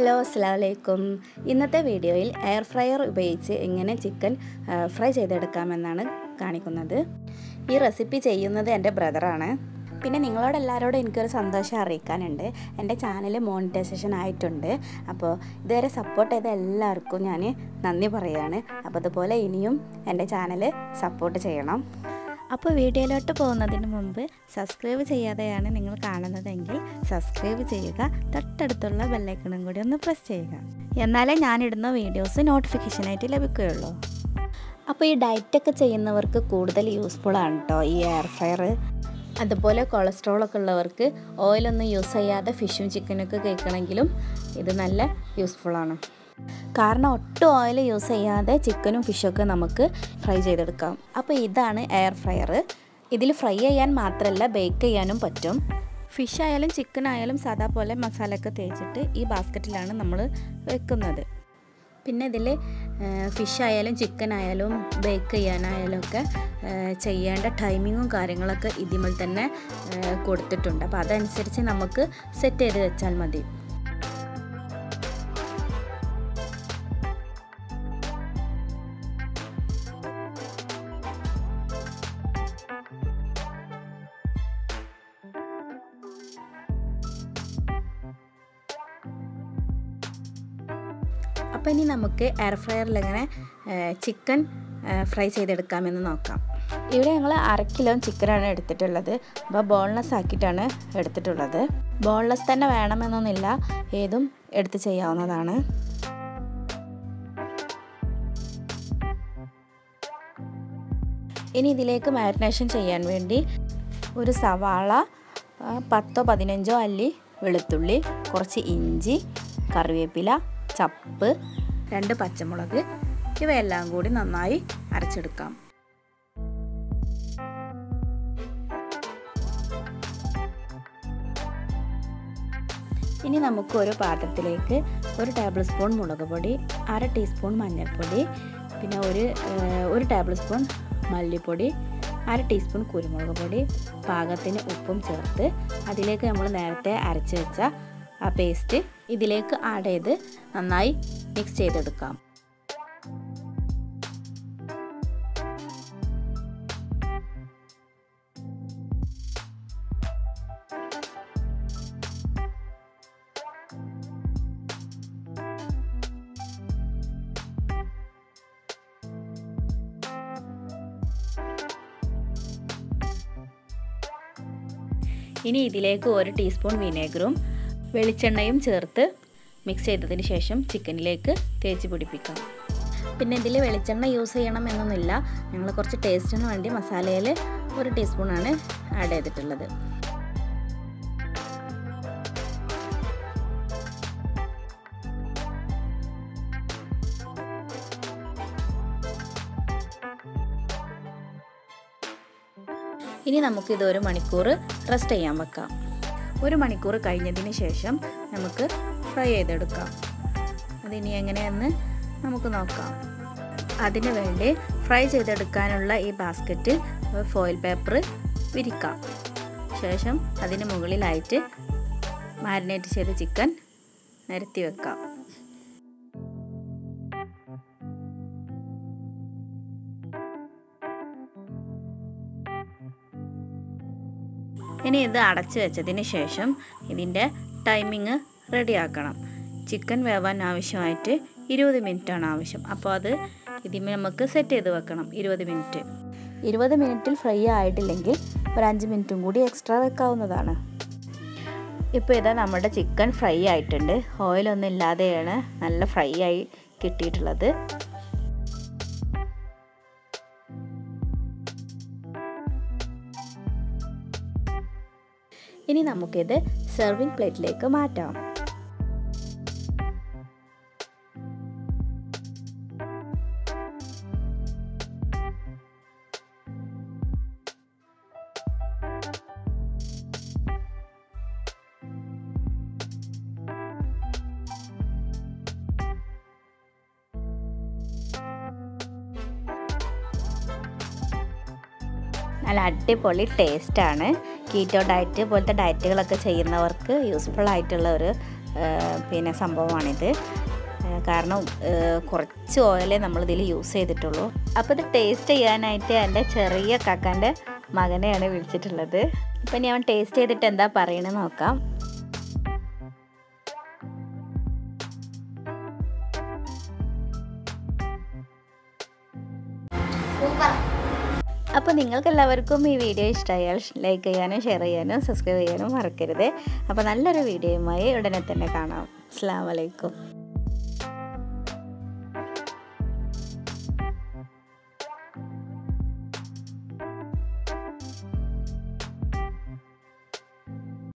hello അസ്സാം വലൈക്കും ഇന്നത്തെ വീഡിയോയിൽ എയർ ഫ്രയർ ഉപയോഗിച്ച് എങ്ങനെ ചിക്കൻ ഫ്രൈ ചെയ്തെടുക്കാമെന്നാണ് കാണിക്കുന്നത് ഈ റെസിപ്പി ചെയ്യുന്നത് എൻ്റെ ബ്രദറാണ് പിന്നെ നിങ്ങളോട് എല്ലാവരോടും എനിക്കൊരു സന്തോഷം അറിയിക്കാനുണ്ട് എൻ്റെ ചാനൽ മോണിറ്റൈസേഷൻ ആയിട്ടുണ്ട് അപ്പോൾ ഇതുവരെ സപ്പോർട്ട് ചെയ്ത എല്ലാവർക്കും ഞാൻ നന്ദി പറയുകയാണ് അപ്പോൾ അതുപോലെ ഇനിയും എൻ്റെ ചാനൽ സപ്പോർട്ട് ചെയ്യണം അപ്പോൾ വീഡിയോയിലോട്ട് പോകുന്നതിന് മുമ്പ് സബ്സ്ക്രൈബ് ചെയ്യാതെയാണ് നിങ്ങൾ കാണുന്നതെങ്കിൽ സബ്സ്ക്രൈബ് ചെയ്യുക തൊട്ടടുത്തുള്ള ബെല്ലൈക്കണും കൂടി ഒന്ന് പ്രസ് ചെയ്യുക എന്നാലേ ഞാനിടുന്ന വീഡിയോസ് നോട്ടിഫിക്കേഷനായിട്ട് ലഭിക്കുകയുള്ളൂ അപ്പോൾ ഈ ഡയറ്റൊക്കെ ചെയ്യുന്നവർക്ക് കൂടുതൽ യൂസ്ഫുൾ ആണ് കേട്ടോ ഈ എയർ ഫ്രയർ അതുപോലെ കൊളസ്ട്രോൾ ഒക്കെ ഉള്ളവർക്ക് ഓയിലൊന്നും യൂസ് ചെയ്യാതെ ഫിഷും ചിക്കനൊക്കെ കഴിക്കണമെങ്കിലും ഇത് നല്ല യൂസ്ഫുള്ളാണ് കാരണം ഒട്ടും ഓയിൽ യൂസ് ചെയ്യാതെ ചിക്കനും ഫിഷൊക്കെ നമുക്ക് ഫ്രൈ ചെയ്തെടുക്കാം അപ്പോൾ ഇതാണ് എയർ ഫ്രയർ ഇതിൽ ഫ്രൈ ചെയ്യാൻ മാത്രമല്ല ബേക്ക് ചെയ്യാനും പറ്റും ഫിഷ് ആയാലും ചിക്കൻ ആയാലും സാധാ പോലെ മസാലയൊക്കെ തേച്ചിട്ട് ഈ ബാസ്ക്കറ്റിലാണ് നമ്മൾ വെക്കുന്നത് പിന്നെ ഇതിൽ ഫിഷ് ആയാലും ചിക്കൻ ആയാലും ബേക്ക് ചെയ്യാനായാലും ഒക്കെ ചെയ്യേണ്ട ടൈമിങ്ങും കാര്യങ്ങളൊക്കെ ഇതിമേൽ തന്നെ കൊടുത്തിട്ടുണ്ട് അപ്പോൾ അതനുസരിച്ച് നമുക്ക് സെറ്റ് ചെയ്ത് വെച്ചാൽ മതി അപ്പോൾ ഇനി നമുക്ക് എയർ ഫ്രയറിൽ എങ്ങനെ ചിക്കൻ ഫ്രൈ ചെയ്തെടുക്കാമെന്ന് നോക്കാം ഇവിടെ ഞങ്ങൾ അര കിലോ ചിക്കനാണ് എടുത്തിട്ടുള്ളത് അപ്പോൾ ബോൺലെസ് ആക്കിയിട്ടാണ് എടുത്തിട്ടുള്ളത് ബോൺലെസ് തന്നെ വേണമെന്നൊന്നുമില്ല ഏതും എടുത്ത് ചെയ്യാവുന്നതാണ് ഇനി ഇതിലേക്ക് മാരിനേഷൻ ചെയ്യാൻ വേണ്ടി ഒരു സവാള പത്തോ പതിനഞ്ചോ അല്ലി വെളുത്തുള്ളി കുറച്ച് ഇഞ്ചി കറിവേപ്പില ചപ്പ് രണ്ട് പച്ചമുളക് ഇവയെല്ലാം കൂടി നന്നായി അരച്ചെടുക്കാം ഇനി നമുക്ക് ഒരു പാത്രത്തിലേക്ക് ഒരു ടേബിൾ സ്പൂൺ മുളക് പൊടി അര ടീസ്പൂൺ മഞ്ഞൾപ്പൊടി പിന്നെ ഒരു ഒരു ടേബിൾ സ്പൂൺ മല്ലിപ്പൊടി അര ടീസ്പൂൺ കുരുമുളക് പൊടി പാകത്തിന് ഉപ്പും ചേർത്ത് അതിലേക്ക് നമ്മൾ നേരത്തെ അരച്ച് വെച്ച ആ പേസ്റ്റ് ഇതിലേക്ക് ആഡ് ചെയ്ത് നന്നായി മിക്സ് ചെയ്തെടുക്കാം ഇനി ഇതിലേക്ക് ഒരു ടീസ്പൂൺ വിനേഗറും വെളിച്ചെണ്ണയും ചേർത്ത് മിക്സ് ചെയ്തതിന് ശേഷം ചിക്കനിലേക്ക് തേച്ച് പിടിപ്പിക്കാം പിന്നെ ഇതിൽ വെളിച്ചെണ്ണ യൂസ് ചെയ്യണം എന്നൊന്നുമില്ല ഞങ്ങൾ കുറച്ച് ടേസ്റ്റിന് വേണ്ടി മസാലയിൽ ഒരു ടീസ്പൂണാണ് ആഡ് ചെയ്തിട്ടുള്ളത് ഇനി നമുക്കിത് ഒരു മണിക്കൂർ റെസ്റ്റ് ചെയ്യാൻ വെക്കാം ഒരു മണിക്കൂർ കഴിഞ്ഞതിന് ശേഷം നമുക്ക് ഫ്രൈ ചെയ്തെടുക്കാം അതിനി എങ്ങനെയെന്ന് നമുക്ക് നോക്കാം അതിനു വേണ്ടി ഫ്രൈ ചെയ്തെടുക്കാനുള്ള ഈ ബാസ്ക്കറ്റിൽ ഫോയിൽ പേപ്പർ വിരിക്കാം ശേഷം അതിന് മുകളിലായിട്ട് മാരിനേറ്റ് ചെയ്ത ചിക്കൻ നിരത്തി വെക്കാം ഇനി ഇത് അടച്ചു വെച്ചതിന് ശേഷം ഇതിൻ്റെ ടൈമിങ് റെഡിയാക്കണം ചിക്കൻ വേവാൻ ആവശ്യമായിട്ട് ഇരുപത് മിനിറ്റാണ് ആവശ്യം അപ്പോൾ അത് ഇതിന് നമുക്ക് സെറ്റ് ചെയ്ത് വെക്കണം ഇരുപത് മിനിറ്റ് ഇരുപത് മിനിറ്റിൽ ഫ്രൈ ആയിട്ടില്ലെങ്കിൽ ഒരു അഞ്ച് മിനിറ്റും കൂടി എക്സ്ട്രാ വെക്കാവുന്നതാണ് ഇപ്പോൾ ഇതാ നമ്മുടെ ചിക്കൻ ഫ്രൈ ആയിട്ടുണ്ട് ഓയിലൊന്നും ഇല്ലാതെയാണ് നല്ല ഫ്രൈ ആയി കിട്ടിയിട്ടുള്ളത് ഇനി നമുക്കിത് സെർവിങ് പ്ലേറ്റിലേക്ക് മാറ്റാം നല്ല അടിപൊളി ടേസ്റ്റാണ് കീറ്റോ ഡയറ്റ് പോലത്തെ ഡയറ്റുകളൊക്കെ ചെയ്യുന്നവർക്ക് യൂസ്ഫുൾ ആയിട്ടുള്ള ഒരു പിന്നെ സംഭവമാണിത് ഏഹ് കാരണം ഏഹ് കുറച്ച് ഓയിലേ നമ്മളിതിൽ യൂസ് ചെയ്തിട്ടുള്ളൂ അപ്പോൾ ഇത് ടേസ്റ്റ് ചെയ്യാനായിട്ട് എൻ്റെ ചെറിയ കാക്കാൻ്റെ മകനെയാണ് വിളിച്ചിട്ടുള്ളത് ഇപ്പം ഞാൻ ടേസ്റ്റ് ചെയ്തിട്ട് എന്താ പറയണമെന്ന് നോക്കാം അപ്പോൾ നിങ്ങൾക്ക് എല്ലാവർക്കും ഈ വീഡിയോ ഇഷ്ടമായാൽ ലൈക്ക് ചെയ്യാനും ഷെയർ ചെയ്യാനും സബ്സ്ക്രൈബ് ചെയ്യാനും മറക്കരുത് അപ്പോൾ നല്ലൊരു വീഡിയോയുമായി ഉടനെ തന്നെ കാണാം അസ്സാം വലൈക്കും